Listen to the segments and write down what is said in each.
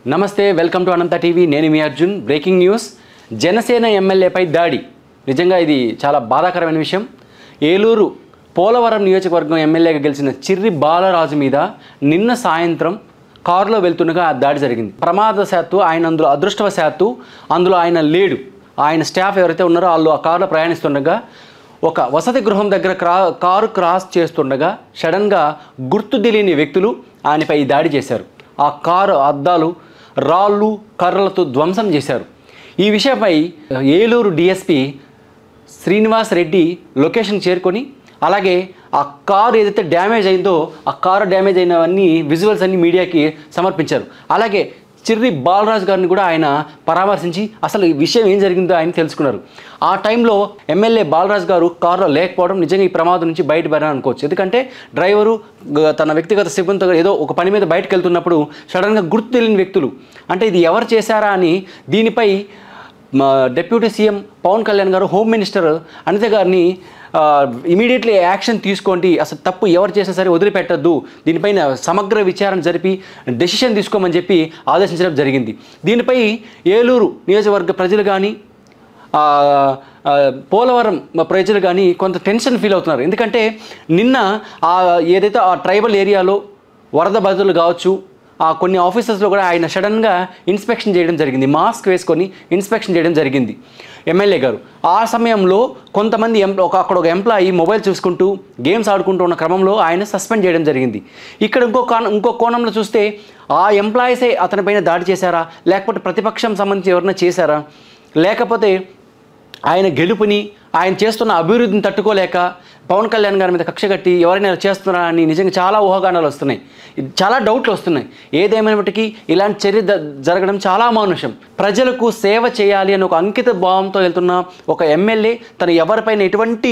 నమస్తే welcome to Anantha TV నేను మీ అర్జున్ బ్రేకింగ్ న్యూస్ జనసేన ఎమ్మెల్యేపై దాడి నిజంగా ఇది చాలా బాధాకరమైన విషయం ఏలూరు పోలవరం నియోజకవర్గం ఎమ్మెల్యేగా గెలిచిన చిర్రి బాలరాజు మీద నిన్న సాయంత్రం కారులో వెళ్తుండగా ఆ దాడి జరిగింది ప్రమాదశాత్తు ఆయన అందులో అదృష్టవశాత్తు అందులో ఆయన లేడు ఆయన స్టాఫ్ ఎవరైతే ఉన్నారో వాళ్ళు ఆ కారులో ప్రయాణిస్తుండగా ఒక వసతి గృహం దగ్గర క్రా కారు క్రాస్ చేస్తుండగా సడన్గా గుర్తు తెలియని వ్యక్తులు ఆయనపై ఈ దాడి చేశారు ఆ కారు అద్దాలు రాళ్ళు కర్రలతో ధ్వంసం చేశారు ఈ విషయమై ఏలూరు డిఎస్పి శ్రీనివాస్ రెడ్డి లొకేషన్ చేరుకొని అలాగే ఆ కారు ఏదైతే డ్యామేజ్ అయిందో ఆ కారు డ్యామేజ్ అయినవన్నీ విజువల్స్ అన్ని మీడియాకి సమర్పించారు అలాగే చిర్రి బాలరాజు గారిని కూడా ఆయన పరామర్శించి అసలు ఈ విషయం ఏం జరిగిందో ఆయన తెలుసుకున్నారు ఆ టైంలో ఎమ్మెల్యే బాలరాజు గారు కారులో లేకపోవడం నిజంగా ఈ ప్రమాదం నుంచి బయటపడాలని అనుకోవచ్చు ఎందుకంటే డ్రైవరు గ- తన వ్యక్తిగత సిబ్బందితో ఏదో ఒక పని మీద బయటకు వెళ్తున్నప్పుడు సడన్గా గుర్తు తెలియని వ్యక్తులు అంటే ఇది ఎవరు చేశారా అని దీనిపై మా డిప్యూటీ సీఎం పవన్ కళ్యాణ్ గారు హోమ్ మినిస్టర్ అనిత గారిని ఇమీడియట్లీ యాక్షన్ తీసుకోండి అసలు తప్పు ఎవరు చేసినా సరే వదిలిపెట్టద్దు దీనిపైన సమగ్ర విచారణ జరిపి డెసిషన్ తీసుకోమని చెప్పి ఆదేశించడం జరిగింది దీనిపై ఏలూరు నియోజకవర్గ ప్రజలు కానీ ఆ, ఆ, పోలవరం ప్రజలు కానీ కొంత టెన్షన్ ఫీల్ అవుతున్నారు ఎందుకంటే నిన్న ఆ ఏదైతే ఆ ట్రైబల్ ఏరియాలో వరద బాధితులు కావచ్చు ఆ కొన్ని ఆఫీసర్స్లో కూడా ఆయన సడన్గా ఇన్స్పెక్షన్ చేయడం జరిగింది మాస్క్ వేసుకొని ఇన్స్పెక్షన్ చేయడం జరిగింది ఎమ్మెల్యే గారు ఆ సమయంలో కొంతమంది ఎం ఒక అక్కడ ఒక ఎంప్లాయీ మొబైల్ చూసుకుంటూ గేమ్స్ ఆడుకుంటూ ఉన్న క్రమంలో ఆయన సస్పెండ్ చేయడం జరిగింది ఇక్కడ ఇంకో కాన ఇంకో కోణంలో చూస్తే ఆ ఎంప్లాయీసే అతనిపైన దాడి చేశారా లేకపోతే ప్రతిపక్షం సంబంధించి ఎవరైనా చేశారా లేకపోతే ఆయన గెలుపుని ఆయన చేస్తున్న అభివృద్ధిని తట్టుకోలేక పవన్ కళ్యాణ్ గారి మీద కక్ష కట్టి ఎవరైనా చేస్తున్నారా అని నిజంగా చాలా ఊహాగానాలు వస్తున్నాయి ఇది చాలా డౌట్లు వస్తున్నాయి ఏదేమైనప్పటికీ ఇలాంటి చర్య ద- జరగడం చాలా మానుషం ప్రజలకు సేవ చేయాలి అని ఒక అంకిత భావంతో వెళ్తున్న ఒక ఎమ్మెల్యే తను ఎవరిపైన ఎటువంటి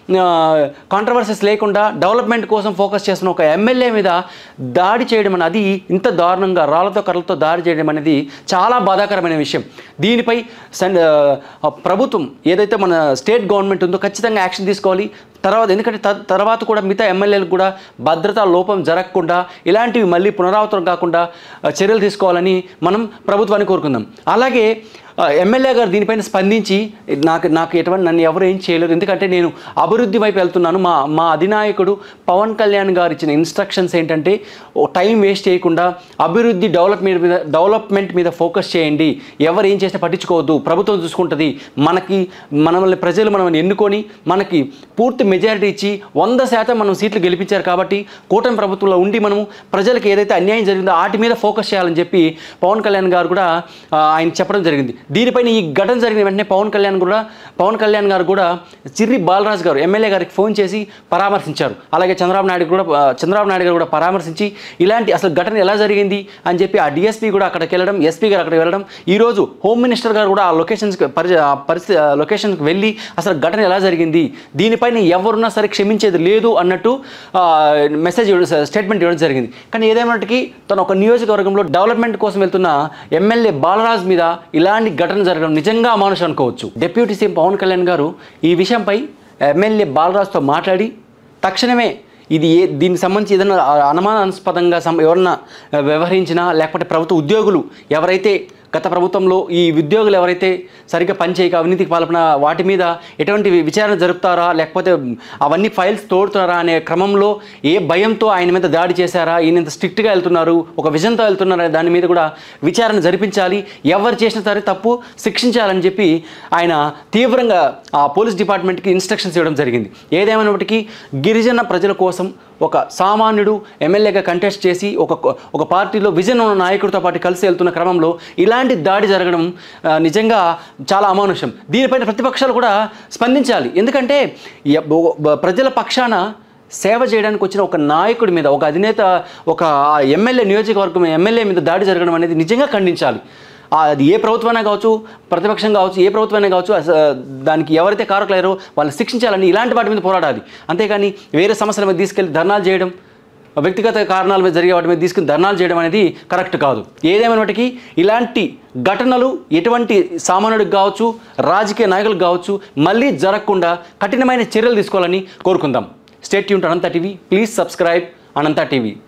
కాంట్రవర్సీస్ లేకుండా డెవలప్మెంట్ కోసం ఫోకస్ చేస్తున్న ఒక ఎమ్మెల్యే మీద దాడి చేయడం అనేది అది ఇంత దారుణంగా రాళ్లతో కర్రలతో దాడి చేయడం అనేది చాలా బాధాకరమైన విషయం దీనిపై సన్- ఆ, ప్రభుత్వం ఏదైతే మన స్టేట్ గవర్నమెంట్ ఉందో ఖచ్చితంగా యాక్షన్ తీసుకోవాలి తర్వాత ఎందుకంటే త- తర్వాత కూడా మిగతా ఎమ్మెల్యేలకు కూడా భద్రతా లోపం జరగకుండా ఇలాంటివి మళ్ళీ పునరావృతం కాకుండా ఆ, చర్యలు తీసుకోవాలని మనం ప్రభుత్వాన్ని కోరుకుందాం అలాగే ఆ, ఎమ్మెల్యే గారు దీనిపైన స్పందించి నాకు నాకు ఎటువంటి నన్ను ఎవరు ఏం చేయలేరు ఎందుకంటే నేను అభివృద్ధి వైపు వెళ్తున్నాను మా మా అధినాయకుడు పవన్ కళ్యాణ్ గారు ఇచ్చిన ఇన్స్ట్రక్షన్స్ ఏంటంటే ఓ టైం వేస్ట్ చేయకుండా అభివృద్ధి డెవలప్మెంట్ మీద డెవలప్మెంట్ మీద ఫోకస్ చేయండి ఎవరు ఏం చేసినా పట్టించుకోవద్దు ప్రభుత్వం చూసుకుంటుంది మనకి మనల్ని ప్రజలు మనల్ని ఎన్నుకొని మనకి పూర్తి మెజారిటీ ఇచ్చి వంద శాతం మనం సీట్లు గెలిపించారు కాబట్టి కూటమి ప్రభుత్వంలో ఉండి మనము ప్రజలకు ఏదైతే అన్యాయం జరిగిందో వాటి మీద ఫోకస్ చేయాలని చెప్పి పవన్ కళ్యాణ్ గారు కూడా ఆ, ఆయన చెప్పడం జరిగింది దీనిపైన ఈ ఘటన జరిగిన వెంటనే పవన్ కళ్యాణ్ కూడా పవన్ కళ్యాణ్ గారు కూడా చిర్రి బాలరాజు గారు ఎమ్మెల్యే గారికి ఫోన్ చేసి పరామర్శించారు అలాగే చంద్రబాబు నాయుడు కూడా ఆ, చంద్రబాబు నాయుడు గారు కూడా పరామర్శించి ఇలాంటి అసలు ఘటన ఎలా జరిగింది అని చెప్పి ఆ డిఎస్పీ కూడా అక్కడికి వెళ్ళడం ఎస్పీ గారు అక్కడికి వెళ్ళడం ఈరోజు హోమ్ మినిస్టర్ గారు కూడా ఆ లొకేషన్స్కి పరి ఆ పరిస్థితి ఆ లొకేషన్కి వెళ్ళి అసలు ఘటన ఎలా జరిగింది దీనిపైన ఎవరున్నా సరే క్షమించేది లేదు అన్నట్టు ఆ, మెసేజ్ ఇవ్వడం స్టేట్మెంట్ ఇవ్వడం జరిగింది కానీ ఏదేమన్నటికీ తను ఒక నియోజకవర్గంలో డెవలప్మెంట్ కోసం వెళ్తున్న ఎమ్మెల్యే బాలరాజ్ మీద ఇలాంటి ఘటన జరగడం నిజంగా అమానుషం అనుకోవచ్చు డిప్యూటీ సీఎం పవన్ కళ్యాణ్ గారు ఈ విషయంపై ఎమ్మెల్యే బాలరాజ్తో మాట్లాడి తక్షణమే ఇది ఏ దీనికి సంబంధించి ఏదైనా అనుమానాస్పదంగా సం ఎవరన్నా వ్యవహరించినా లేకపోతే ప్రభుత్వ ఉద్యోగులు ఎవరైతే గత ప్రభుత్వంలో ఈ ఉద్యోగులు ఎవరైతే సరిగ్గా పనిచేయక అవినీతికి పాల్పడిన వాటి మీద ఎటువంటి విచారణ జరుపుతారా లేకపోతే అవన్నీ ఫైల్స్ తోడుతారా అనే క్రమంలో ఏ భయంతో ఆయన మీద దాడి చేశారా ఈయన ఇంత స్ట్రిక్ట్గా వెళ్తున్నారు ఒక విజన్తో వెళ్తున్నారా దాని మీద కూడా విచారణ జరిపించాలి ఎవరు చేసిన సరే తప్పు శిక్షించాలని చెప్పి ఆయన తీవ్రంగా ఆ పోలీస్ డిపార్ట్మెంట్కి ఇన్స్ట్రక్షన్స్ ఇవ్వడం జరిగింది ఏదేమైనప్పటికీ గిరిజన ప్రజల కోసం ఒక సామాన్యుడు ఎమ్మెల్యేగా కంటెస్ట్ చేసి ఒక ఒక పార్టీలో విజన్ ఉన్న నాయకుడితో పాటు కలిసి వెళ్తున్న క్రమంలో ఇలాంటి దాడి జరగడం ఆ, నిజంగా చాలా అమానుషం దీనిపైన ప్రతిపక్షాలు కూడా స్పందించాలి ఎందుకంటే ఎ- బ- బ- ప్రజల పక్షాన సేవ చేయడానికి వచ్చిన ఒక నాయకుడి మీద ఒక అధినేత ఒక ఆ ఎమ్మెల్యే నియోజకవర్గం ఎమ్మెల్యే మీద దాడి జరగడం అనేది నిజంగా ఖండించాలి ఆ, అది ఏ ప్రభుత్వమైనా కావచ్చు ప్రతిపక్షం కావచ్చు ఏ ప్రభుత్వమైనా కావచ్చు అస- దానికి ఎవరైతే కారకులేరో వాళ్ళని శిక్షించాలని ఇలాంటి వాటి మీద పోరాడాలి అంతేగాని వేరే సమస్యల మీద తీసుకెళ్లి ధర్నాలు చేయడం వ్యక్తిగత కారణాల మీద జరిగే వాటి మీద తీసుకుని ధర్నాలు చేయడం అనేది కరెక్ట్ కాదు ఏదేమైనప్పటికీ ఇలాంటి ఘటనలు ఎటువంటి సామాన్యుడికి కావచ్చు రాజకీయ నాయకులకు కావచ్చు మళ్ళీ జరగకుండా కఠినమైన చర్యలు తీసుకోవాలని కోరుకుందాం స్టేట్ యూన్ Anantha TV please subscribe Anantha TV